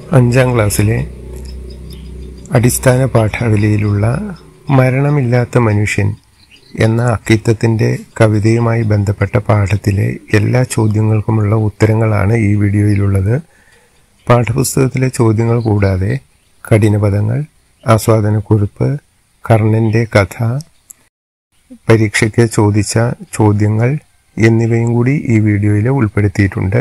അഞ്ചാം ക്ലാസ്സിലെ അടിസ്ഥാന പാഠാവലിയിലുള്ള മരണമില്ലാത്ത മനുഷ്യൻ എന്ന അക്കിത്തത്തിൻ്റെ കവിതയുമായി ബന്ധപ്പെട്ട പാഠത്തിലെ എല്ലാ ചോദ്യങ്ങൾക്കുമുള്ള ഉത്തരങ്ങളാണ് ഈ വീഡിയോയിലുള്ളത് പാഠപുസ്തകത്തിലെ ചോദ്യങ്ങൾ കൂടാതെ കഠിനപദങ്ങൾ ആസ്വാദനക്കുറിപ്പ് കർണൻ്റെ കഥ പരീക്ഷയ്ക്ക് ചോദിച്ച ചോദ്യങ്ങൾ എന്നിവയും കൂടി ഈ വീഡിയോയിൽ ഉൾപ്പെടുത്തിയിട്ടുണ്ട്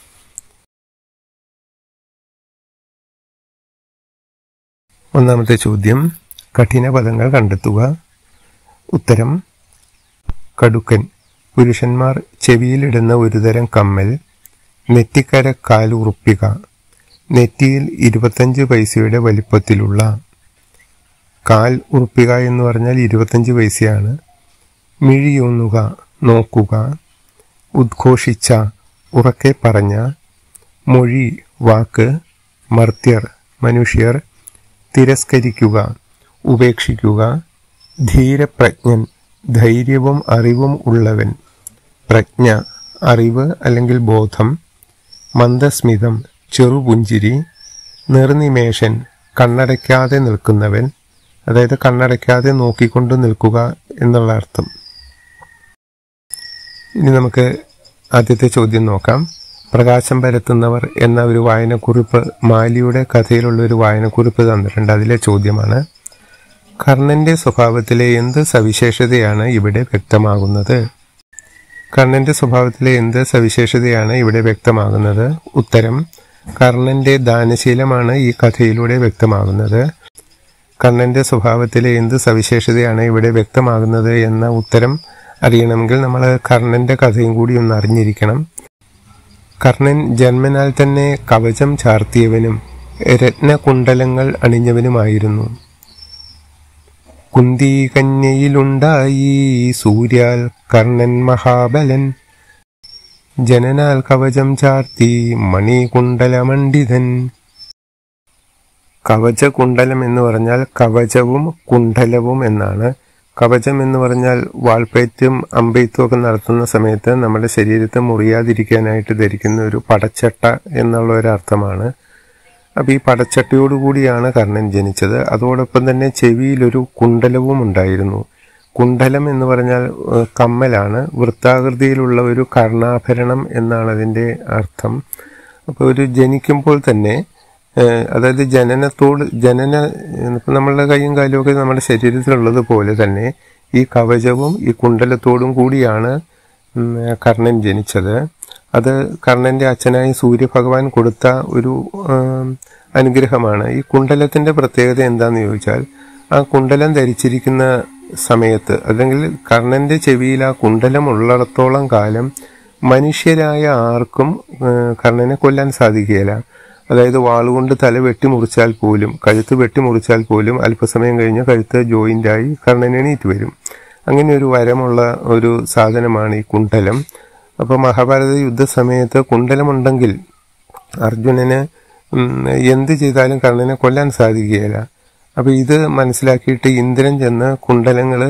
ഒന്നാമത്തെ ചോദ്യം കഠിന പദങ്ങൾ കണ്ടെത്തുക ഉത്തരം കടുക്കൻ പുരുഷന്മാർ ചെവിയിലിടുന്ന ഒരുതരം കമ്മൽ നെറ്റിക്കര കാലുറുപ്പിക നെറ്റിയിൽ ഇരുപത്തഞ്ച് പൈസയുടെ വലിപ്പത്തിലുള്ള കാൽ ഉറുപ്പിക എന്ന് പറഞ്ഞാൽ ഇരുപത്തഞ്ച് പൈസയാണ് മിഴിയൂന്നുക നോക്കുക ഉദ്ഘോഷിച്ച ഉറക്കെ പറഞ്ഞ മൊഴി വാക്ക് മർത്യർ മനുഷ്യർ തിരസ്കരിക്കുക ഉപേക്ഷിക്കുക ധീരപ്രജ്ഞൻ ധൈര്യവും അറിവും ഉള്ളവൻ പ്രജ്ഞ അറിവ് അല്ലെങ്കിൽ ബോധം മന്ദസ്മിതം ചെറുപുഞ്ചിരി നിർനിമേഷൻ കണ്ണടയ്ക്കാതെ നിൽക്കുന്നവൻ അതായത് കണ്ണടയ്ക്കാതെ നോക്കിക്കൊണ്ട് നിൽക്കുക എന്നുള്ള അർത്ഥം ഇനി നമുക്ക് ആദ്യത്തെ ചോദ്യം നോക്കാം പ്രകാശം പരത്തുന്നവർ എന്ന ഒരു വായനക്കുറിപ്പ് മാലിയുടെ കഥയിലുള്ള ഒരു വായനക്കുറിപ്പ് തന്നിട്ടുണ്ട് അതിലെ ചോദ്യമാണ് കർണന്റെ സ്വഭാവത്തിലെ എന്ത് സവിശേഷതയാണ് ഇവിടെ വ്യക്തമാകുന്നത് കർണന്റെ സ്വഭാവത്തിലെ എന്ത് സവിശേഷതയാണ് ഇവിടെ വ്യക്തമാകുന്നത് ഉത്തരം കർണന്റെ ദാനശീലമാണ് ഈ കഥയിലൂടെ വ്യക്തമാകുന്നത് കർണന്റെ സ്വഭാവത്തിലെ എന്ത് സവിശേഷതയാണ് ഇവിടെ വ്യക്തമാകുന്നത് എന്ന ഉത്തരം അറിയണമെങ്കിൽ നമ്മൾ കർണന്റെ കഥയും കൂടി ഒന്ന് അറിഞ്ഞിരിക്കണം കർണൻ ജന്മനാൽ തന്നെ കവചം ചാർത്തിയവനും രത്നകുണ്ടലങ്ങൾ അണിഞ്ഞവനുമായിരുന്നു കുന്തി കന്യയിലുണ്ടായി സൂര്യാൽ കർണൻ മഹാബലൻ ജനനാൽ കവചം ചാർത്തി മണികുണ്ടലമണ്ഡിതൻ കവചകുണ്ടലം എന്ന് പറഞ്ഞാൽ കവചവും കുണ്ഡലവും എന്നാണ് കവചം എന്ന് പറഞ്ഞാൽ വാൾപ്പേറ്റും അമ്പെയ്ത്തും ഒക്കെ നടത്തുന്ന സമയത്ത് നമ്മുടെ ശരീരത്തെ മുറിയാതിരിക്കാനായിട്ട് ധരിക്കുന്ന ഒരു പടച്ചട്ട എന്നുള്ള ഒരു അർത്ഥമാണ് അപ്പോൾ ഈ പടച്ചട്ടയോടുകൂടിയാണ് കർണൻ ജനിച്ചത് അതോടൊപ്പം തന്നെ ചെവിയിലൊരു കുണ്ടലവും ഉണ്ടായിരുന്നു കുണ്ടലം എന്ന് പറഞ്ഞാൽ ഏഹ്, കമ്മലാണ് വൃത്താകൃതിയിലുള്ള ഒരു കർണാഭരണം എന്നാണ് അതിൻ്റെ അർത്ഥം അപ്പോൾ ഒരു ജനിക്കുമ്പോൾ തന്നെ ഏഹ്, അതായത് ജനനത്തോട് ജനന ഇപ്പം നമ്മളുടെ കൈയും കാലും ഒക്കെ നമ്മുടെ ശരീരത്തിലുള്ളത് പോലെ തന്നെ ഈ കവചവും ഈ കുണ്ടലത്തോടും കൂടിയാണ് ഉം, കർണൻ ജനിച്ചത് അത് കർണന്റെ അച്ഛനായി സൂര്യഭഗവാൻ കൊടുത്ത ഒരു ആം, അനുഗ്രഹമാണ് ഈ കുണ്ടലത്തിന്റെ പ്രത്യേകത എന്താന്ന് ചോദിച്ചാൽ ആ കുണ്ടലം ധരിച്ചിരിക്കുന്ന സമയത്ത് അല്ലെങ്കിൽ കർണന്റെ ചെവിയിൽ ആ കുണ്ടലം ഉള്ളിടത്തോളം കാലം മനുഷ്യരായ ആർക്കും ആ, കർണനെ കൊല്ലാൻ സാധിക്കുകയില്ല അതായത് വാളുകൊണ്ട് തല വെട്ടിമുറിച്ചാൽ പോലും കഴുത്ത് വെട്ടിമുറിച്ചാൽ പോലും അല്പസമയം കഴിഞ്ഞ് കഴുത്ത് ജോയിന്റായി കർണൻ എണീറ്റ് വരും അങ്ങനെ ഒരു വരമുള്ള ഒരു സാധനമാണ് ഈ കുണ്ടലം അപ്പോൾ മഹാഭാരത യുദ്ധസമയത്ത് കുണ്ടലമുണ്ടെങ്കിൽ അർജുനന് ഉം, എന്ത് ചെയ്താലും കർണനെ കൊല്ലാൻ സാധിക്കുകയില്ല അപ്പോൾ ഇത് മനസ്സിലാക്കിയിട്ട് ഇന്ദ്രൻ ചെന്ന് കുണ്ടലങ്ങൾ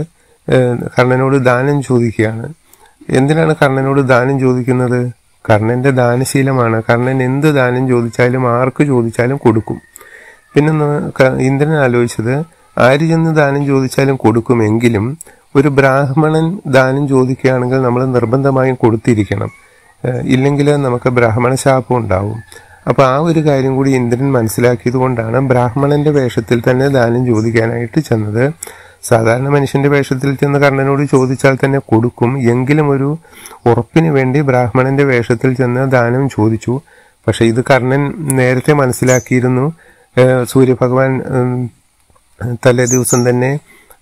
കർണനോട് ദാനം ചോദിക്കുകയാണ് എന്തിനാണ് കർണനോട് ദാനം ചോദിക്കുന്നത് കർണന്റെ ദാനശീലമാണ് കർണൻ എന്ത് ദാനം ചോദിച്ചാലും ആർക്ക് ചോദിച്ചാലും കൊടുക്കും പിന്നെ ഒന്ന് ക- ഇന്ദ്രൻ ആലോചിച്ചത് ആര് ചെന്ന് ദാനം ചോദിച്ചാലും കൊടുക്കുമെങ്കിലും ഒരു ബ്രാഹ്മണൻ ദാനം ചോദിക്കുകയാണെങ്കിൽ നമ്മൾ നിർബന്ധമായും കൊടുത്തിരിക്കണം ഏഹ് ഇല്ലെങ്കിൽ നമുക്ക് ബ്രാഹ്മണ ശാപം ഉണ്ടാവും അപ്പോൾ ആ ഒരു കാര്യം കൂടി ഇന്ദ്രൻ മനസ്സിലാക്കിയത് കൊണ്ടാണ് ബ്രാഹ്മണന്റെ വേഷത്തിൽ തന്നെ ദാനം ചോദിക്കാനായിട്ട് ചെന്നത് സാധാരണ മനുഷ്യന്റെ വേഷത്തിൽ ചെന്ന് കർണനോട് ചോദിച്ചാൽ തന്നെ കൊടുക്കും എങ്കിലും ഒരു ഉറപ്പിന് വേണ്ടി ബ്രാഹ്മണന്റെ വേഷത്തിൽ ചെന്ന് ദാനം ചോദിച്ചു പക്ഷെ ഇത് കർണൻ നേരത്തെ മനസ്സിലാക്കിയിരുന്നു ഏഹ് സൂര്യഭഗവാൻ ഉം, തലേ ദിവസം തന്നെ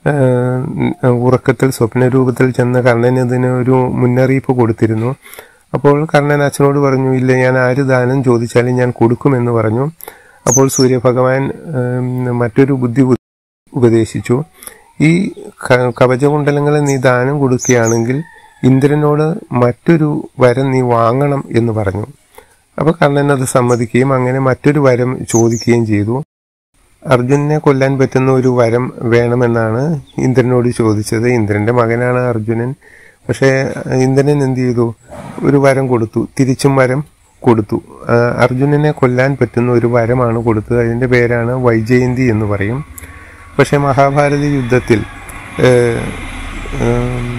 ഏഹ്, ഉറക്കത്തിൽ സ്വപ്നരൂപത്തിൽ ചെന്ന് കർണൻ ഇതിന് ഒരു മുന്നറിയിപ്പ് കൊടുത്തിരുന്നു അപ്പോൾ കർണൻ അച്ഛനോട് പറഞ്ഞു ഇല്ല ഞാൻ ആര് ദാനം ചോദിച്ചാലും ഞാൻ കൊടുക്കുമെന്ന് പറഞ്ഞു അപ്പോൾ സൂര്യഭഗവാൻ ഏഹ്, മറ്റൊരു ബുദ്ധി ഉപ- ഉപദേശിച്ചു ഈ ക- കവചകുണ്ടലങ്ങൾ നീ ദാനം കൊടുക്കുകയാണെങ്കിൽ ഇന്ദ്രനോട് മറ്റൊരു വരം നീ വാങ്ങണം എന്ന് പറഞ്ഞു അപ്പൊ കർണൻ അത് സമ്മതിക്കുകയും അങ്ങനെ മറ്റൊരു വരം ചോദിക്കുകയും ചെയ്തു അർജുനനെ കൊല്ലാൻ പറ്റുന്ന ഒരു വരം വേണമെന്നാണ് ഇന്ദ്രനോട് ചോദിച്ചത് ഇന്ദ്രന്റെ മകനാണ് അർജുനൻ പക്ഷേ ഇന്ദ്രൻ എന്ത് ചെയ്തു ഒരു വരം കൊടുത്തു തിരിച്ചും വരം കൊടുത്തു ആ, അർജുനനെ കൊല്ലാൻ പറ്റുന്ന ഒരു വരമാണ് കൊടുത്തത് അതിൻ്റെ പേരാണ് വൈജയന്തി എന്ന് പറയും പക്ഷേ മഹാഭാരത യുദ്ധത്തിൽ ഏഹ്, ഉം,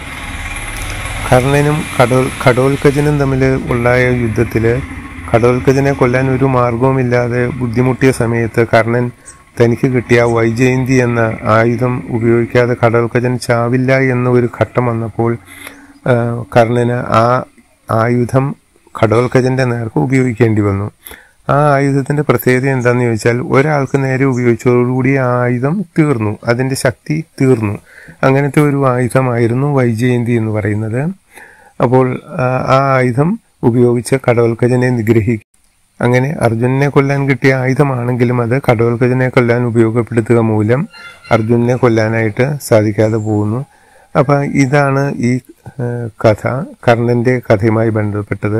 കർണനും കടോൽ ഘടോൽക്കജനും തമ്മിൽ ഉണ്ടായ യുദ്ധത്തിൽ ഘടോൽക്കജനെ കൊല്ലാൻ ഒരു മാർഗവുമില്ലാതെ ബുദ്ധിമുട്ടിയ സമയത്ത് കർണൻ തനിക്ക് കിട്ടിയ വൈജയന്തി എന്ന ആയുധം ഉപയോഗിക്കാതെ ഘടോൽക്കജൻ ചാവില്ല എന്ന ഒരു ഘട്ടം വന്നപ്പോൾ ആ, കർണന് ആ ആയുധം ഘടോൽക്കജന്റെ നേർക്ക് ഉപയോഗിക്കേണ്ടി വന്നു ആ ആയുധത്തിന്റെ പ്രത്യേകത എന്താന്ന് ചോദിച്ചാൽ ഒരാൾക്ക് നേരെ ഉപയോഗിച്ചതോടുകൂടി ആ ആയുധം തീർന്നു അതിന്റെ ശക്തി തീർന്നു അങ്ങനത്തെ ഒരു ആയുധമായിരുന്നു വൈജയന്തി എന്ന് പറയുന്നത് അപ്പോൾ ആ ആ ആയുധം ഉപയോഗിച്ച് കടവൽക്കജനെ നിഗ്രഹിക്കും അങ്ങനെ അർജുനനെ കൊല്ലാൻ കിട്ടിയ ആയുധമാണെങ്കിലും അത് കടവൽക്കജനെ കൊല്ലാൻ ഉപയോഗപ്പെടുത്തുക മൂലം അർജുനനെ കൊല്ലാനായിട്ട് സാധിക്കാതെ പോകുന്നു അപ്പം ഇതാണ് ഈ ഏഹ്, കഥ കർണന്റെ കഥയുമായി ബന്ധപ്പെട്ടത്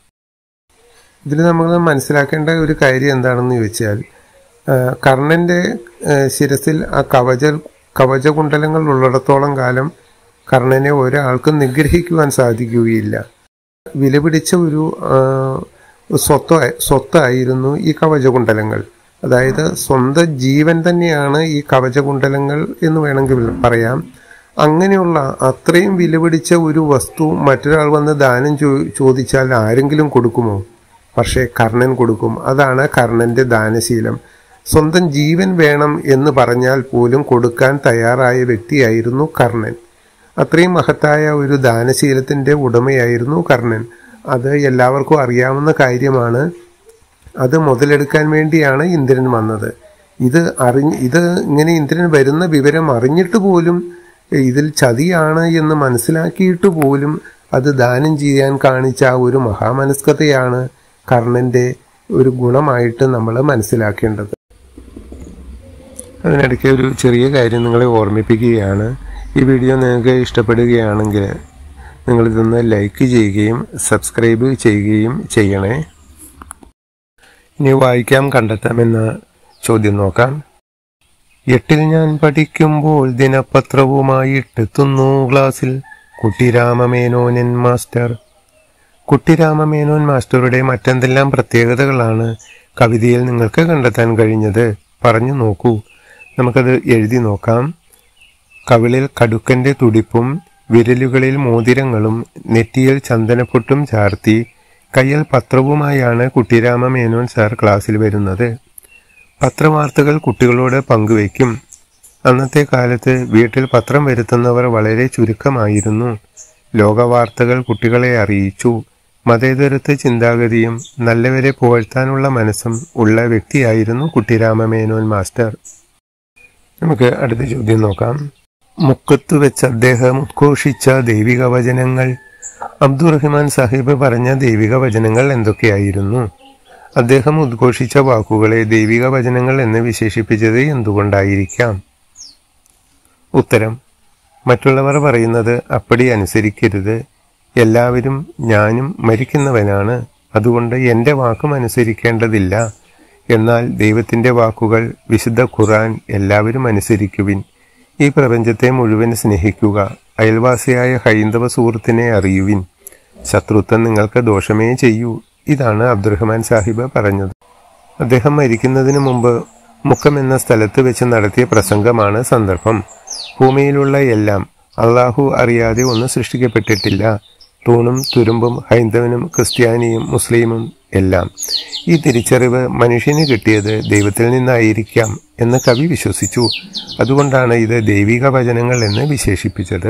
ഇതിൽ നമ്മൾ മനസ്സിലാക്കേണ്ട ഒരു കാര്യം എന്താണെന്ന് ചോദിച്ചാൽ ആ, കർണന്റെ ആ, ശിരസിൽ ആ കവച കവചകുണ്ടലങ്ങൾ ഉള്ളിടത്തോളം കാലം കർണനെ ഒരാൾക്കും നിഗ്രഹിക്കുവാൻ സാധിക്കുകയില്ല വിലപിടിച്ച ഒരു ആ, സ്വത്ത് സ്വത്തായിരുന്നു ഈ കവചകുണ്ടലങ്ങൾ അതായത് സ്വന്തം ജീവൻ തന്നെയാണ് ഈ കവചകുണ്ടലങ്ങൾ എന്ന് വേണമെങ്കിൽ പറയാം അങ്ങനെയുള്ള അത്രയും വിലപിടിച്ച ഒരു വസ്തു മറ്റൊരാൾ വന്ന് ദാനം ചോ- ചോദിച്ചാൽ ആരെങ്കിലും കൊടുക്കുമോ പക്ഷേ കർണൻ കൊടുക്കും അതാണ് കർണന്റെ ദാനശീലം സ്വന്തം ജീവൻ വേണം എന്ന് പറഞ്ഞാൽ പോലും കൊടുക്കാൻ തയ്യാറായ വ്യക്തിയായിരുന്നു കർണൻ അത്രയും മഹത്തായ ഒരു ദാനശീലത്തിന്റെ ഉടമയായിരുന്നു കർണൻ അത് എല്ലാവർക്കും അറിയാവുന്ന കാര്യമാണ് അത് മുതലെടുക്കാൻ വേണ്ടിയാണ് ഇന്ദ്രൻ വന്നത് ഇത് അറിഞ്ഞ് ഇത് ഇങ്ങനെ ഇന്ദ്രൻ വരുന്ന വിവരം അറിഞ്ഞിട്ട് പോലും ഇതിൽ ചതിയാണ് എന്ന് മനസ്സിലാക്കിയിട്ട് പോലും അത് ദാനം ചെയ്യാൻ കാണിച്ച ആ ഒരു മഹാമനസ്കതയാണ് കർണന്റെ ഒരു ഗുണമായിട്ട് നമ്മൾ മനസ്സിലാക്കേണ്ടത് അതിനിടയ്ക്ക് ഒരു ചെറിയ കാര്യം നിങ്ങളെ ഓർമ്മിപ്പിക്കുകയാണ് ഈ വീഡിയോ നിങ്ങൾക്ക് ഇഷ്ടപ്പെടുകയാണെങ്കിൽ നിങ്ങളിതൊന്ന് ലൈക്ക് ചെയ്യുകയും സബ്സ്ക്രൈബ് ചെയ്യുകയും ചെയ്യണേ ഇനി വായിക്കാം കണ്ടെത്താമെന്ന ചോദ്യം നോക്കാം എട്ടിൽ ഞാൻ പഠിക്കുമ്പോൾ ദിനപത്രവുമായിട്ടെത്തുന്നു ക്ലാസ്സിൽ കുട്ടിരാമമേനോനൻ മാസ്റ്റർ കുട്ടിരാമമേനോൻ മാസ്റ്ററുടെ മറ്റെന്തെല്ലാം പ്രത്യേകതകളാണ് കവിതയിൽ നിങ്ങൾക്ക് കണ്ടെത്താൻ കഴിഞ്ഞത് പറഞ്ഞു നോക്കൂ നമുക്കത് എഴുതി നോക്കാം കവിളിൽ കടുക്കന്റെ തുടിപ്പും വിരലുകളിൽ മോതിരങ്ങളും നെറ്റിയിൽ ചന്ദനപ്പൊട്ടും ചാർത്തി കയ്യിൽ പത്രവുമായാണ് കുട്ടിരാമ മേനോൻ സാർ ക്ലാസ്സിൽ വരുന്നത് പത്രവാർത്തകൾ കുട്ടികളോട് പങ്കുവയ്ക്കും അന്നത്തെ കാലത്ത് വീട്ടിൽ പത്രം വരുത്തുന്നവർ വളരെ ചുരുക്കമായിരുന്നു ലോകവാർത്തകൾ കുട്ടികളെ അറിയിച്ചു മതേതരത്വ ചിന്താഗതിയും നല്ലവരെ പുകഴ്ത്താനുള്ള മനസ്സും ഉള്ള വ്യക്തിയായിരുന്നു കുട്ടിരാമ മേനോൻ മാസ്റ്റർ നമുക്ക് അടുത്ത ചോദ്യം നോക്കാം മുക്കത്ത് വെച്ച് അദ്ദേഹം ഉദ്ഘോഷിച്ച ദൈവിക വചനങ്ങൾ അബ്ദുറഹ്മാൻ സാഹിബ് പറഞ്ഞ ദൈവിക വചനങ്ങൾ എന്തൊക്കെയായിരുന്നു അദ്ദേഹം ഉദ്ഘോഷിച്ച വാക്കുകളെ ദൈവിക വചനങ്ങൾ എന്ന് വിശേഷിപ്പിച്ചത് എന്തുകൊണ്ടായിരിക്കാം ഉത്തരം മറ്റുള്ളവർ പറയുന്നത് അപ്പടി അനുസരിക്കരുത് എല്ലാവരും ഞാനും മരിക്കുന്നവനാണ് അതുകൊണ്ട് എൻ്റെ വാക്കും അനുസരിക്കേണ്ടതില്ല എന്നാൽ ദൈവത്തിൻ്റെ വാക്കുകൾ വിശുദ്ധ ഖുറാൻ എല്ലാവരും അനുസരിക്കുവിൻ ഈ പ്രപഞ്ചത്തെ മുഴുവൻ സ്നേഹിക്കുക അയൽവാസിയായ ഹൈന്ദവ സുഹൃത്തിനെ അറിയുവിൻ ശത്രുത്വം നിങ്ങൾക്ക് ദോഷമേ ചെയ്യൂ ഇതാണ് അബ്ദുറഹ്മാൻ സാഹിബ് പറഞ്ഞത് അദ്ദേഹം മരിക്കുന്നതിന് മുമ്പ് മുക്കം എന്ന സ്ഥലത്ത് വെച്ച് നടത്തിയ പ്രസംഗമാണ് സന്ദർഭം ഭൂമിയിലുള്ള എല്ലാം അള്ളാഹു അറിയാതെ ഒന്നും സൃഷ്ടിക്കപ്പെട്ടിട്ടില്ല തൂണും തുരുമ്പും ഹൈന്ദവനും ക്രിസ്ത്യാനിയും മുസ്ലിമും എല്ലാം ഈ തിരിച്ചറിവ് മനുഷ്യന് കിട്ടിയത് ദൈവത്തിൽ നിന്നായിരിക്കാം എന്ന് കവി വിശ്വസിച്ചു അതുകൊണ്ടാണ് ഇത് ദൈവിക വചനങ്ങൾ എന്ന് വിശേഷിപ്പിച്ചത്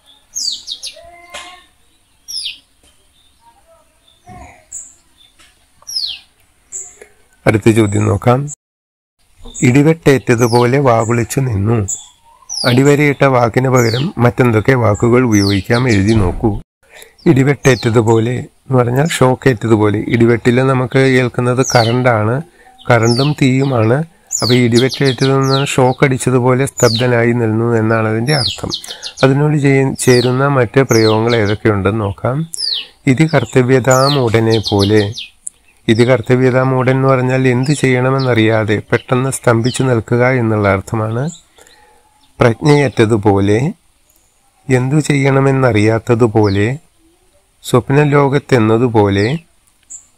അടുത്ത ചോദ്യം നോക്കാം ഇടിവെട്ടേറ്റതുപോലെ വാവിളിച്ചു നിന്നു അടിവരയിട്ട വാക്കിന് പകരം മറ്റെന്തൊക്കെ വാക്കുകൾ ഉപയോഗിക്കാം എഴുതി നോക്കൂ ഇടിവെട്ടേറ്റതുപോലെ എന്ന് പറഞ്ഞാൽ ഷോക്കേറ്റതുപോലെ ഇടിവെട്ടിൽ നമുക്ക് ഏൽക്കുന്നത് കറണ്ടാണ് കറണ്ടും തീയുമാണ് അപ്പോൾ ഈ ഇടിവെട്ടേറ്റതെന്ന് ഷോക്ക് അടിച്ചതുപോലെ സ്തബ്ധനായി നിന്നു എന്നാണ് അതിൻ്റെ അർത്ഥം അതിനോട് ചെയ്യ- ചേരുന്ന മറ്റ് പ്രയോഗങ്ങൾ ഏതൊക്കെയുണ്ടെന്ന് നോക്കാം ഇത് കർത്തവ്യതാമൂടനെ പോലെ ഇത് കർത്തവ്യതാമൂടൻ എന്ന് പറഞ്ഞാൽ എന്ത് ചെയ്യണമെന്നറിയാതെ പെട്ടെന്ന് സ്തംഭിച്ചു നിൽക്കുക എന്നുള്ള അർത്ഥമാണ് പ്രജ്ഞയറ്റതുപോലെ എന്തു ചെയ്യണമെന്നറിയാത്തതുപോലെ സ്വപ്നലോകത്തെന്നതുപോലെ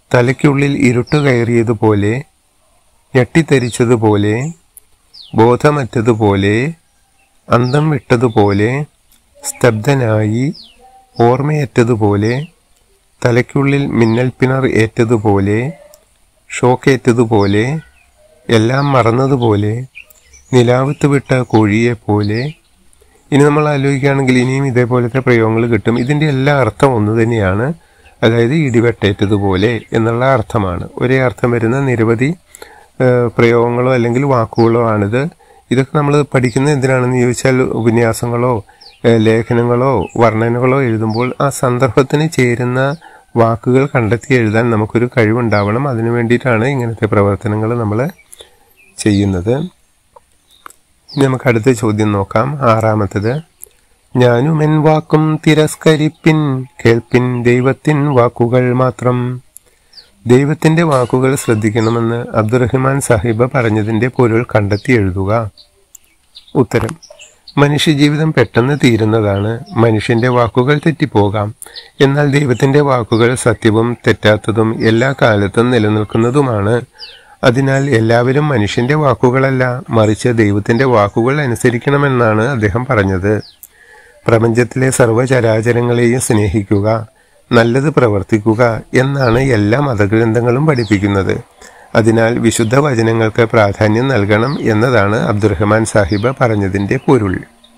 തലയ്ക്കുള്ളിൽ ഇരുട്ട് കയറിയതുപോലെ ഞെട്ടിത്തരിച്ചതുപോലെ ബോധമറ്റതുപോലെ അന്തം വിട്ടതുപോലെ സ്തബ്ധനായി ഓർമ്മയേറ്റതുപോലെ തലയ്ക്കുള്ളിൽ മിന്നൽ പിണർ ഏറ്റതുപോലെ ഷോക്കേറ്റതുപോലെ എല്ലാം മറന്നതുപോലെ നിലാവത്ത് വിട്ട കോഴിയെപ്പോലെ ഇനി നമ്മൾ ആലോചിക്കുകയാണെങ്കിൽ ഇനിയും ഇതേപോലത്തെ പ്രയോഗങ്ങൾ കിട്ടും ഇതിൻ്റെ എല്ലാ അർത്ഥം ഒന്ന് തന്നെയാണ് അതായത് ഇടിവെട്ടേറ്റതുപോലെ എന്നുള്ള അർത്ഥമാണ് ഒരേ അർത്ഥം വരുന്ന നിരവധി ഏഹ്, പ്രയോഗങ്ങളോ അല്ലെങ്കിൽ വാക്കുകളോ ആണിത് ഇതൊക്കെ നമ്മൾ പഠിക്കുന്നത് എന്തിനാണെന്ന് ചോദിച്ചാൽ ഉപന്യാസങ്ങളോ ഏഹ്, ലേഖനങ്ങളോ വർണ്ണനകളോ എഴുതുമ്പോൾ ആ സന്ദർഭത്തിന് ചേരുന്ന വാക്കുകൾ കണ്ടെത്തി എഴുതാൻ നമുക്കൊരു കഴിവുണ്ടാവണം അതിനു വേണ്ടിയിട്ടാണ് ഇങ്ങനത്തെ പ്രവർത്തനങ്ങൾ നമ്മൾ ചെയ്യുന്നത് ഇനി നമുക്ക് അടുത്ത ചോദ്യം നോക്കാം ആറാമത്തത് ഞാനും എൻ വാക്കും തിരസ്കരിപ്പിൻ കേൾപ്പിൻ ദൈവത്തിൻ വാക്കുകൾ മാത്രം ദൈവത്തിന്റെ വാക്കുകൾ ശ്രദ്ധിക്കണമെന്ന് അബ്ദുറഹ്മാൻ സാഹിബ് പറഞ്ഞതിന്റെ പൊരുൾ കണ്ടെത്തി എഴുതുക ഉത്തരം മനുഷ്യജീവിതം പെട്ടെന്ന് തീരുന്നതാണ് മനുഷ്യന്റെ വാക്കുകൾ തെറ്റിപ്പോകാം എന്നാൽ ദൈവത്തിന്റെ വാക്കുകൾ സത്യവും തെറ്റാത്തതും എല്ലാ കാലത്തും നിലനിൽക്കുന്നതുമാണ് അതിനാൽ എല്ലാവരും മനുഷ്യന്റെ വാക്കുകളല്ല മറിച്ച് ദൈവത്തിന്റെ വാക്കുകൾ അനുസരിക്കണമെന്നാണ് അദ്ദേഹം പറഞ്ഞത് പ്രപഞ്ചത്തിലെ സർവ്വചരാചരങ്ങളെയും സ്നേഹിക്കുക നല്ലത് പ്രവർത്തിക്കുക എന്നാണ് എല്ലാ മതഗ്രന്ഥങ്ങളും പഠിപ്പിക്കുന്നത് അതിനാൽ വിശുദ്ധ വചനങ്ങൾക്ക് പ്രാധാന്യം നൽകണം എന്നതാണ് അബ്ദുറഹ്മാൻ സാഹിബ് പറഞ്ഞതിന്റെ പൊരുൾ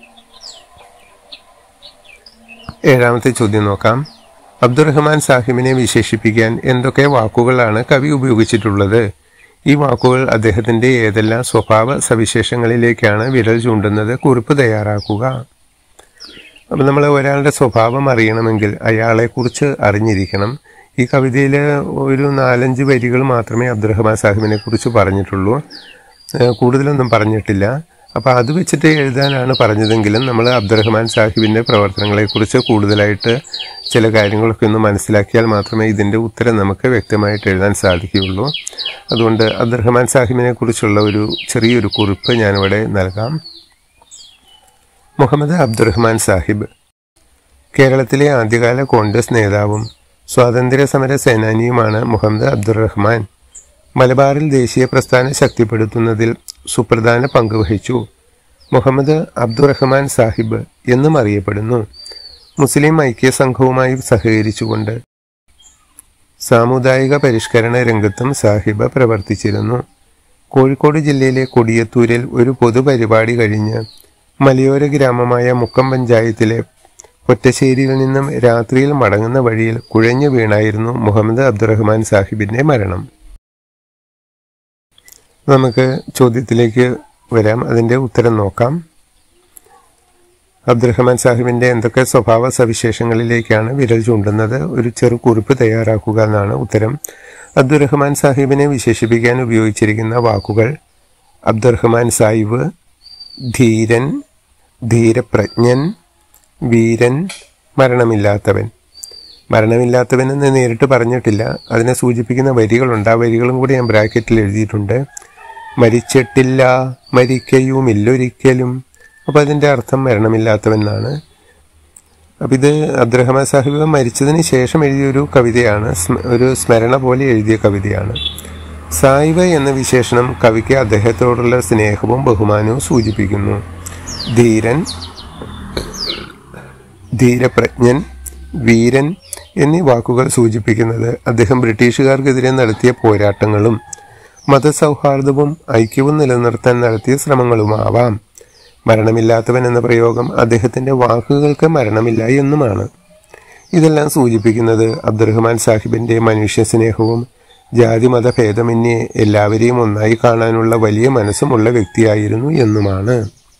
ഏഴാമത്തെ ചോദ്യം നോക്കാം അബ്ദുറഹ്മാൻ സാഹിബിനെ വിശേഷിപ്പിക്കാൻ എന്തൊക്കെ വാക്കുകളാണ് കവി ഉപയോഗിച്ചിട്ടുള്ളത് ഈ വാക്കുകൾ അദ്ദേഹത്തിന്റെ ഏതെല്ലാം സ്വഭാവ സവിശേഷങ്ങളിലേക്കാണ് വിരൽ ചൂണ്ടുന്നത് കുറിപ്പ് തയ്യാറാക്കുക അപ്പം നമ്മൾ ഒരാളുടെ സ്വഭാവം അറിയണമെങ്കിൽ അയാളെക്കുറിച്ച് അറിഞ്ഞിരിക്കണം ഈ കവിതയിൽ ഒരു നാലഞ്ച് വരികൾ മാത്രമേ അബ്ദുറഹ്മാൻ സാഹിബിനെ കുറിച്ച് പറഞ്ഞിട്ടുള്ളൂ ഏഹ് കൂടുതലൊന്നും പറഞ്ഞിട്ടില്ല അപ്പോൾ അത് വെച്ചിട്ട് എഴുതാനാണ് പറഞ്ഞതെങ്കിലും നമ്മൾ അബ്ദുറഹ്മാൻ സാഹിബിൻ്റെ പ്രവർത്തനങ്ങളെക്കുറിച്ച് കൂടുതലായിട്ട് ചില കാര്യങ്ങളൊക്കെ ഒന്ന് മനസ്സിലാക്കിയാൽ മാത്രമേ ഇതിൻ്റെ ഉത്തരം നമുക്ക് വ്യക്തമായിട്ട് എഴുതാൻ സാധിക്കുകയുള്ളൂ അതുകൊണ്ട് അബ്ദുറഹ്മാൻ സാഹിബിനെ കുറിച്ചുള്ള ഒരു ചെറിയൊരു കുറിപ്പ് ഞാനിവിടെ നൽകാം മുഹമ്മദ് അബ്ദുറഹ്മാൻ സാഹിബ് കേരളത്തിലെ ആദ്യകാല കോൺഗ്രസ് നേതാവും സ്വാതന്ത്ര്യ സമര സേനാനിയുമാണ് മുഹമ്മദ് അബ്ദുറഹ്മാൻ മലബാറിൽ ദേശീയ പ്രസ്ഥാനം ശക്തിപ്പെടുത്തുന്നതിൽ സുപ്രധാന പങ്ക് വഹിച്ചു മുഹമ്മദ് അബ്ദുറഹ്മാൻ സാഹിബ് എന്നും അറിയപ്പെടുന്നു മുസ്ലിം ഐക്യ സംഘവുമായി സഹകരിച്ചുകൊണ്ട് സാമുദായിക പരിഷ്കരണ രംഗത്തും സാഹിബ് പ്രവർത്തിച്ചിരുന്നു കോഴിക്കോട് ജില്ലയിലെ കൊടിയത്തൂരിൽ ഒരു പൊതുപരിപാടി കഴിഞ്ഞ് മലയോര ഗ്രാമമായ മുക്കം പഞ്ചായത്തിലെ ഒറ്റശ്ശേരിയിൽ നിന്നും രാത്രിയിൽ മടങ്ങുന്ന വഴിയിൽ കുഴഞ്ഞു വീണായിരുന്നു മുഹമ്മദ് അബ്ദുറഹ്മാൻ സാഹിബിന്റെ മരണം നമുക്ക് ചോദ്യത്തിലേക്ക് വരാം അതിന്റെ ഉത്തരം നോക്കാം അബ്ദുറഹ്മാൻ സാഹിബിന്റെ എന്തൊക്കെ സ്വഭാവ സവിശേഷങ്ങളിലേക്കാണ് വിരൽ ചൂണ്ടുന്നത് ഒരു ചെറു കുറിപ്പ് തയ്യാറാക്കുക എന്നാണ് ഉത്തരം അബ്ദുറഹ്മാൻ സാഹിബിനെ വിശേഷിപ്പിക്കാൻ ഉപയോഗിച്ചിരിക്കുന്ന വാക്കുകൾ അബ്ദുറഹ്മാൻ സാഹിബ് ധീരൻ ധീരപ്രജ്ഞൻ വീരൻ മരണമില്ലാത്തവൻ മരണമില്ലാത്തവൻ എന്ന് നേരിട്ട് പറഞ്ഞിട്ടില്ല അതിനെ സൂചിപ്പിക്കുന്ന വരികളുണ്ട് ആ വരികളും കൂടി ഞാൻ ബ്രാക്കറ്റിൽ എഴുതിയിട്ടുണ്ട് മരിച്ചിട്ടില്ല മരിക്കയുമില്ലൊരിക്കലും അപ്പോൾ അതിൻ്റെ അർത്ഥം മരണമില്ലാത്തവൻ എന്നാണ് അപ്പം ഇത് അബ്ദുറഹ്മാൻ സാഹിബ് മരിച്ചതിന് ശേഷം എഴുതിയൊരു കവിതയാണ് സ്മ- ഒരു സ്മരണ പോലെ എഴുതിയ കവിതയാണ് സായിബ് എന്ന വിശേഷണം കവിക്ക് അദ്ദേഹത്തോടുള്ള സ്നേഹവും ബഹുമാനവും സൂചിപ്പിക്കുന്നു ധീരൻ ധീരപ്രജ്ഞൻ വീരൻ എന്നീ വാക്കുകൾ സൂചിപ്പിക്കുന്നത് അദ്ദേഹം ബ്രിട്ടീഷുകാർക്കെതിരെ നടത്തിയ പോരാട്ടങ്ങളും മതസൗഹാർദ്ദവും ഐക്യവും നിലനിർത്താൻ നടത്തിയ ശ്രമങ്ങളുമാവാം മരണമില്ലാത്തവൻ എന്ന പ്രയോഗം അദ്ദേഹത്തിന്റെ വാക്കുകൾക്ക് മരണമില്ല എന്നുമാണ് ഇതെല്ലാം സൂചിപ്പിക്കുന്നത് അബ്ദുറഹ്മാൻ സാഹിബിന്റെ മനുഷ്യസ്നേഹവും ജാതിമത ഭേദമന്യേ എല്ലാവരെയും ഒന്നായി കാണാനുള്ള വലിയ മനസ്സുമുള്ള വ്യക്തിയായിരുന്നു എന്നുമാണ്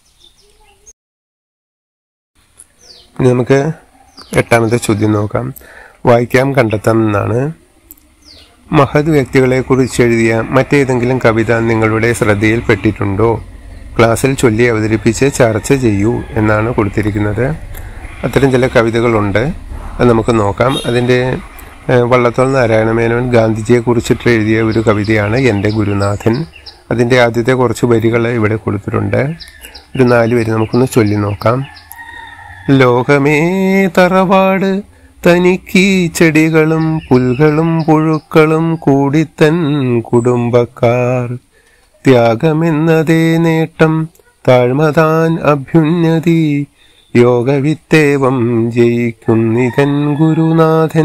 ഇനി നമുക്ക് എട്ടാമത്തെ ചോദ്യം നോക്കാം വായിക്കാം കണ്ടെത്താം എന്നാണ് മഹത് വ്യക്തികളെ കുറിച്ച് എഴുതിയ മറ്റേതെങ്കിലും കവിത നിങ്ങളുടെ ശ്രദ്ധയിൽപ്പെട്ടിട്ടുണ്ടോ ക്ലാസ്സിൽ ചൊല്ലി അവതരിപ്പിച്ച് ചർച്ച ചെയ്യൂ എന്നാണ് കൊടുത്തിരിക്കുന്നത് അത്തരം ചില കവിതകളുണ്ട് അത് നമുക്ക് നോക്കാം അതിൻ്റെ ഏഹ്, വള്ളത്തോൾ നാരായണമേനോൻ ഗാന്ധിജിയെ കുറിച്ചിട്ട് എഴുതിയ ഒരു കവിതയാണ് എൻ്റെ ഗുരുനാഥൻ അതിൻ്റെ ആദ്യത്തെ കുറച്ച് വരികൾ ഇവിടെ കൊടുത്തിട്ടുണ്ട് ഒരു നാല് വരി നമുക്കൊന്ന് ചൊല്ലി നോക്കാം ലോകമേ തറവാട് തനിക്ക് ചെടികളും പുൽകളും പുഴുക്കളും കൂടിത്തൻ കുടുംബക്കാർ ത്യാഗമെന്നതേ നേട്ടം താഴ്മതാൻ അഭ്യുന്നതി യോഗവിത്തേവം ജയിക്കുന്നിതൻ ഗുരുനാഥൻ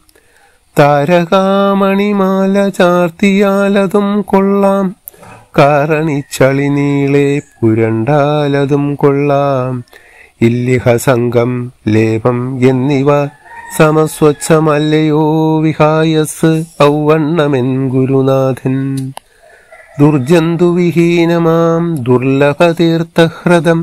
താരകാമണിമാല ചാർത്തിയാലതും കൊള്ളാം കാരണിച്ചളി നീളെ പുരണ്ടാലതും കൊള്ളാം ഇല്ലിഹ സംഘം ലേപം എന്നിവ സമസ്വച്ഛമല്ലയോ വിഹായസ് ഔവണ്ണമെൻ ഗുരുനാഥൻ ദുർജന്തുവിഹീനമാം ദുർലഭതീർത്ഥഹ്രദം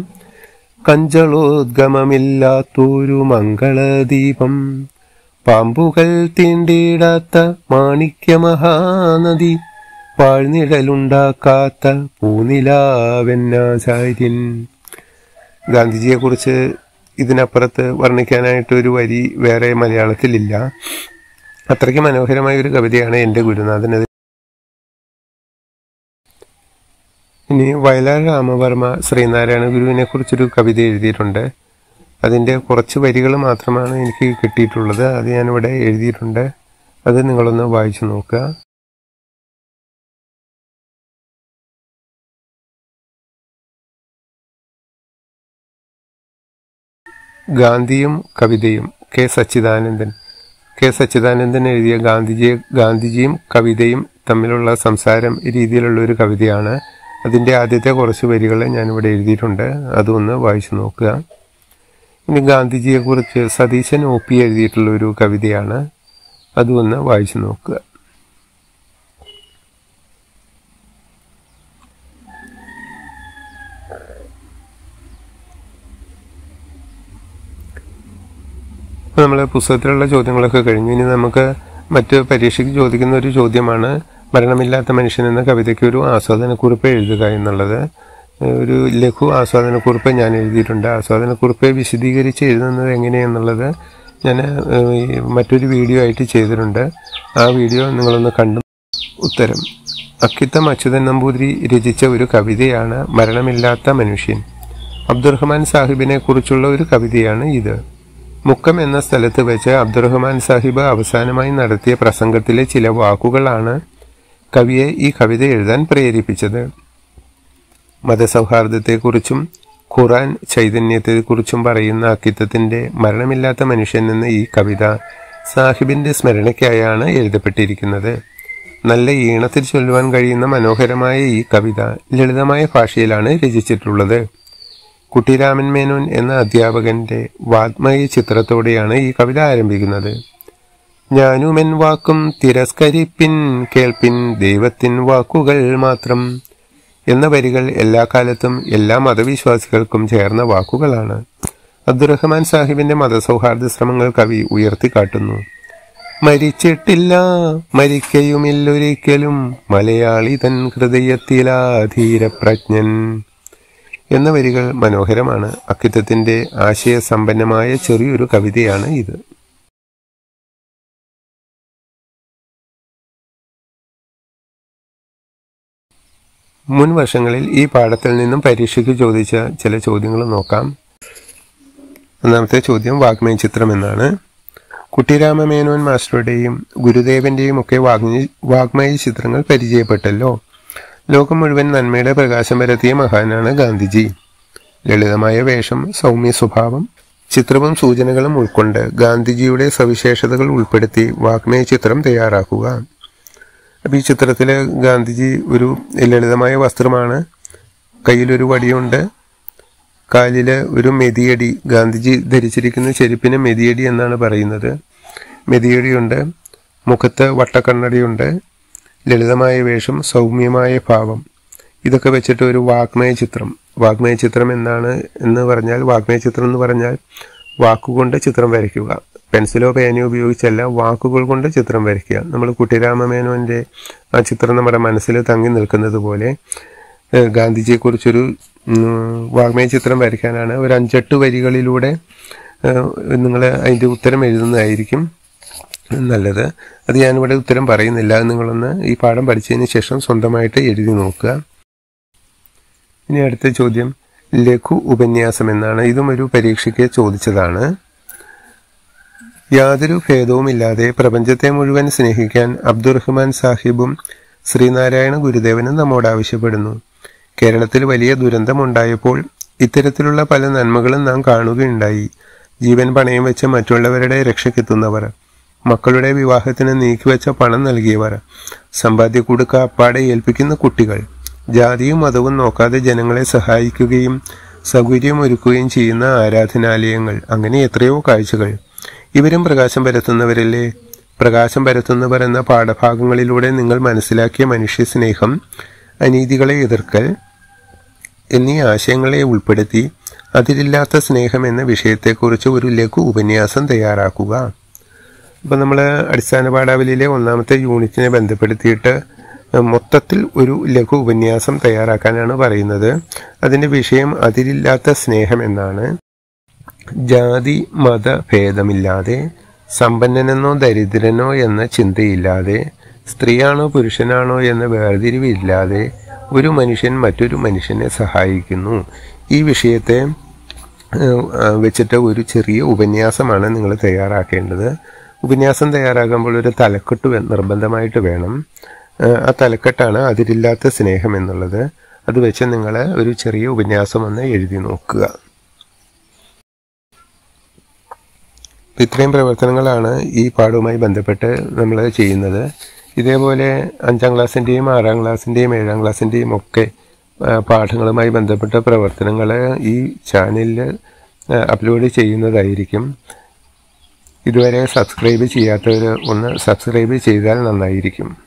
കഞ്ചളോദ്ഗമമില്ലാത്തൊരു മംഗളദീപം പാമ്പുകൾ തീണ്ടിയിടാത്ത മാണിക്യമഹാനദി പാഴ്നിഴലുണ്ടാക്കാത്ത പൂനിലാവെന്നാചാര്യൻ ഗാന്ധിജിയെക്കുറിച്ച് ഇതിനപ്പുറത്ത് വർണ്ണിക്കാനായിട്ട് ഒരു വരി വേറെ മലയാളത്തിലില്ല അത്രയ്ക്ക് മനോഹരമായ ഒരു കവിതയാണ് എൻ്റെ ഗുരുനാഥൻ അത് ഇനി വയലാർ രാമവർമ്മ ശ്രീനാരായണ ഗുരുവിനെ കുറിച്ചൊരു കവിത എഴുതിയിട്ടുണ്ട് അതിൻ്റെ കുറച്ച് വരികൾ മാത്രമാണ് എനിക്ക് കിട്ടിയിട്ടുള്ളത് അത് ഞാനിവിടെ എഴുതിയിട്ടുണ്ട് അത് നിങ്ങളൊന്ന് വായിച്ചു നോക്കുക ഗാന്ധിയും കവിതയും കെ സച്ചിദാനന്ദൻ കെ സച്ചിദാനന്ദൻ എഴുതിയ ഗാന്ധിജിയെ ഗാന്ധിജിയും കവിതയും തമ്മിലുള്ള സംസാരം രീതിയിലുള്ള ഒരു കവിതയാണ് അതിൻ്റെ ആദ്യത്തെ കുറച്ച് വരികൾ ഞാനിവിടെ എഴുതിയിട്ടുണ്ട് അതൊന്ന് വായിച്ചു നോക്കുക ഇനി ഗാന്ധിജിയെക്കുറിച്ച് സതീശൻ ഒ പി എഴുതിയിട്ടുള്ള ഒരു കവിതയാണ് അതൊന്ന് വായിച്ചു നോക്കുക അപ്പോൾ നമ്മൾ പുസ്തകത്തിലുള്ള ചോദ്യങ്ങളൊക്കെ കഴിഞ്ഞു ഇനി നമുക്ക് മറ്റ് പരീക്ഷയ്ക്ക് ചോദിക്കുന്ന ഒരു ചോദ്യമാണ് മരണമില്ലാത്ത മനുഷ്യൻ എന്ന കവിതയ്ക്ക് ഒരു ആസ്വാദനക്കുറിപ്പ് എഴുതുക എന്നുള്ളത് ഒരു ലഘു ആസ്വാദനക്കുറിപ്പ് ഞാൻ എഴുതിയിട്ടുണ്ട് ആസ്വാദനക്കുറിപ്പ് വിശദീകരിച്ച് എഴുതുന്നത് എങ്ങനെയെന്നുള്ളത് ഞാൻ ഏഹ്, മറ്റൊരു വീഡിയോ ആയിട്ട് ചെയ്തിട്ടുണ്ട് ആ വീഡിയോ നിങ്ങളൊന്ന് കണ്ടു ഉത്തരം അക്കിത്തം അച്യുതൻ നമ്പൂതിരി രചിച്ച ഒരു കവിതയാണ് മരണമില്ലാത്ത മനുഷ്യൻ അബ്ദുറഹ്മാൻ സാഹിബിനെ കുറിച്ചുള്ള ഒരു കവിതയാണ് ഇത് മുക്കം എന്ന സ്ഥലത്ത് വെച്ച് അബ്ദുറഹ്മാൻ സാഹിബ് അവസാനമായി നടത്തിയ പ്രസംഗത്തിലെ ചില വാക്കുകളാണ് കവിയെ ഈ കവിത എഴുതാൻ പ്രേരിപ്പിച്ചത് മതസൗഹാർദ്ദത്തെക്കുറിച്ചും ഖുറാൻ ചൈതന്യത്തെക്കുറിച്ചും പറയുന്ന അക്കിത്തത്തിന്റെ മരണമില്ലാത്ത മനുഷ്യൻ എന്ന ഈ കവിത സാഹിബിന്റെ സ്മരണയ്ക്കായാണ് എഴുതപ്പെട്ടിരിക്കുന്നത് നല്ല ഈണത്തിൽ ചൊല്ലുവാൻ കഴിയുന്ന മനോഹരമായ ഈ കവിത ലളിതമായ ഭാഷയിലാണ് രചിച്ചിട്ടുള്ളത് കുട്ടിരാമൻ മേനോൻ എന്ന അധ്യാപകന്റെ വാഗ്മയ ചിത്രത്തോടെയാണ് ഈ കവിത ആരംഭിക്കുന്നത് ഞാനുമെൻ വാക്കും തിരസ്കരിപ്പിൻ കേൾപ്പിൻ ദൈവത്തിൻ വാക്കുകൾ മാത്രം എന്ന വരികൾ എല്ലാ കാലത്തും എല്ലാ മതവിശ്വാസികൾക്കും ചേർന്ന വാക്കുകളാണ് അബ്ദുറഹ്മാൻ സാഹിബിന്റെ മതസൗഹാർദ്ദ ശ്രമങ്ങൾ കവി ഉയർത്തിക്കാട്ടുന്നു മരിച്ചിട്ടില്ല മരിക്കയുമില്ലൊരിക്കലും മലയാളി തൻ ഹൃദയത്തിലാധീരപ്രജ്ഞൻ എന്ന വരികൾ മനോഹരമാണ് അക്കിത്തത്തിന്റെ ആശയസമ്പന്നമായ ചെറിയൊരു കവിതയാണ് ഇത് മുൻ വർഷങ്ങളിൽ ഈ പാഠത്തിൽ നിന്നും പരീക്ഷയ്ക്ക് ചോദിച്ച ചില ചോദ്യങ്ങൾ നോക്കാം ഒന്നാമത്തെ ചോദ്യം വാഗ്മയ ചിത്രം എന്നാണ് കുട്ടിരാമ മേനോൻ മാസ്റ്ററുടെയും ഗുരുദേവന്റെയും ഒക്കെ വാഗ്മയ വാഗ്മയ ചിത്രങ്ങൾ പരിചയപ്പെട്ടല്ലോ ലോകം മുഴുവൻ നന്മയുടെ പ്രകാശം പരത്തിയ മഹാനാണ് ഗാന്ധിജി ലളിതമായ വേഷം സൗമ്യ സ്വഭാവം ചിത്രവും സൂചനകളും ഉൾക്കൊണ്ട് ഗാന്ധിജിയുടെ സവിശേഷതകൾ ഉൾപ്പെടുത്തി വാഗ്മയ ചിത്രം തയ്യാറാക്കുക അപ്പോൾ ഈ ചിത്രത്തിൽ ഗാന്ധിജി ഒരു ലളിതമായ വസ്ത്രമാണ് കയ്യിലൊരു വടിയുണ്ട് കാലിൽ ഒരു മെതിയടി ഗാന്ധിജി ധരിച്ചിരിക്കുന്ന ചെരുപ്പിന് മെതിയടി എന്നാണ് പറയുന്നത് മെതിയടിയുണ്ട് മുഖത്ത് വട്ടക്കണ്ണടിയുണ്ട് ലളിതമായ വേഷം സൗമ്യമായ ഭാവം ഇതൊക്കെ വെച്ചിട്ട് ഒരു വാഗ്മയ ചിത്രം വാഗ്മയ ചിത്രം എന്നാണ് എന്ന് പറഞ്ഞാൽ വാഗ്മയ ചിത്രം എന്ന് പറഞ്ഞാൽ വാക്കുകൊണ്ട് ചിത്രം വരയ്ക്കുക പെൻസിലോ പേനയോ ഉപയോഗിച്ചല്ല വാക്കുകൾ കൊണ്ട് ചിത്രം വരയ്ക്കുക നമ്മൾ കുട്ടിരാമമേനോന്റെ ആ ചിത്രം നമ്മുടെ മനസ്സിൽ തങ്ങി നിൽക്കുന്നത് പോലെ ഏഹ് ഗാന്ധിജിയെക്കുറിച്ചൊരു ഉം, വാഗ്മയ ചിത്രം വരയ്ക്കാനാണ് ഒരു അഞ്ചെട്ട് വരികളിലൂടെ നിങ്ങൾ അതിൻ്റെ ഉത്തരം എഴുതുന്നതായിരിക്കും നല്ലത് അത് ഞാനിവിടെ ഉത്തരം പറയുന്നില്ല അത് നിങ്ങളൊന്ന് ഈ പാഠം പഠിച്ചതിന് ശേഷം സ്വന്തമായിട്ട് എഴുതി നോക്കുക ഇനി അടുത്ത ചോദ്യം ലഘു ഉപന്യാസം എന്നാണ് ഇതും ഒരു പരീക്ഷയ്ക്ക് ചോദിച്ചതാണ് യാതൊരു ഭേദവുമില്ലാതെ പ്രപഞ്ചത്തെ മുഴുവൻ സ്നേഹിക്കാൻ അബ്ദുറഹ്മാൻ സാഹിബും ശ്രീനാരായണ ഗുരുദേവനും നമ്മോട് ആവശ്യപ്പെടുന്നു കേരളത്തിൽ വലിയ ദുരന്തമുണ്ടായപ്പോൾ ഇത്തരത്തിലുള്ള പല നന്മകളും നാം കാണുകയുണ്ടായി ജീവൻ പണയം വെച്ച് മറ്റുള്ളവരുടെ രക്ഷയ്ക്കെത്തുന്നവർ മക്കളുടെ വിവാഹത്തിന് നീക്കിവെച്ച പണം നൽകിയവർ സമ്പാദ്യക്കുടുക്ക അപ്പാടെ ഏൽപ്പിക്കുന്ന കുട്ടികൾ ജാതിയും മതവും നോക്കാതെ ജനങ്ങളെ സഹായിക്കുകയും സൗകര്യമൊരുക്കുകയും ചെയ്യുന്ന ആരാധനാലയങ്ങൾ അങ്ങനെ എത്രയോ കാഴ്ചകൾ ഇവരും പ്രകാശം പരത്തുന്നവരല്ലേ പ്രകാശം പരത്തുന്നവർ എന്ന പാഠഭാഗങ്ങളിലൂടെ നിങ്ങൾ മനസ്സിലാക്കിയ മനുഷ്യ സ്നേഹം അനീതികളെ എതിർക്കൽ എന്നീ ആശയങ്ങളെ ഉൾപ്പെടുത്തി അതിരില്ലാത്ത സ്നേഹം എന്ന വിഷയത്തെക്കുറിച്ച് ഒരു ലഘു ഉപന്യാസം തയ്യാറാക്കുക ഇപ്പം നമ്മൾ അടിസ്ഥാന പാഠാവലിയിലെ ഒന്നാമത്തെ യൂണിറ്റിനെ ബന്ധപ്പെടുത്തിയിട്ട് മൊത്തത്തിൽ ഒരു ലഘു ഉപന്യാസം തയ്യാറാക്കാനാണ് പറയുന്നത് അതിൻ്റെ വിഷയം അതിരില്ലാത്ത സ്നേഹം എന്നാണ് ജാതി മത ഭേദമില്ലാതെ സമ്പന്നനെന്നോ ദരിദ്രനോ എന്ന ചിന്തയില്ലാതെ സ്ത്രീയാണോ പുരുഷനാണോ എന്ന വേർതിരിവില്ലാതെ ഒരു മനുഷ്യൻ മറ്റൊരു മനുഷ്യനെ സഹായിക്കുന്നു ഈ വിഷയത്തെ ഏഹ്, ആ, വെച്ചിട്ട് ഒരു ചെറിയ ഉപന്യാസമാണ് നിങ്ങൾ തയ്യാറാക്കേണ്ടത് ഉപന്യാസം തയ്യാറാക്കുമ്പോൾ ഒരു തലക്കെട്ട് വേ- നിർബന്ധമായിട്ട് വേണം ഏഹ്, ആ തലക്കെട്ടാണ് അതിരില്ലാത്ത സ്നേഹം എന്നുള്ളത് അത് വെച്ച് നിങ്ങൾ ഒരു ചെറിയ ഉപന്യാസം ഒന്ന് എഴുതി നോക്കുക ഇത്രയും പ്രവർത്തനങ്ങളാണ് ഈ പാഠവുമായി ബന്ധപ്പെട്ട് നമ്മൾ ചെയ്യുന്നത് ഇതേപോലെ അഞ്ചാം ക്ലാസ്സിൻ്റെയും ആറാം ക്ലാസ്സിൻ്റെയും ഏഴാം ക്ലാസ്സിൻ്റെയും ഒക്കെ ആ, പാഠങ്ങളുമായി ബന്ധപ്പെട്ട പ്രവർത്തനങ്ങൾ ഈ ചാനലിൽ അപ്ലോഡ് ചെയ്യുന്നതായിരിക്കും ഇതുവരെ സബ്സ്ക്രൈബ് ചെയ്യാത്തവർ ഒന്ന് സബ്സ്ക്രൈബ് ചെയ്താൽ നന്നായിരിക്കും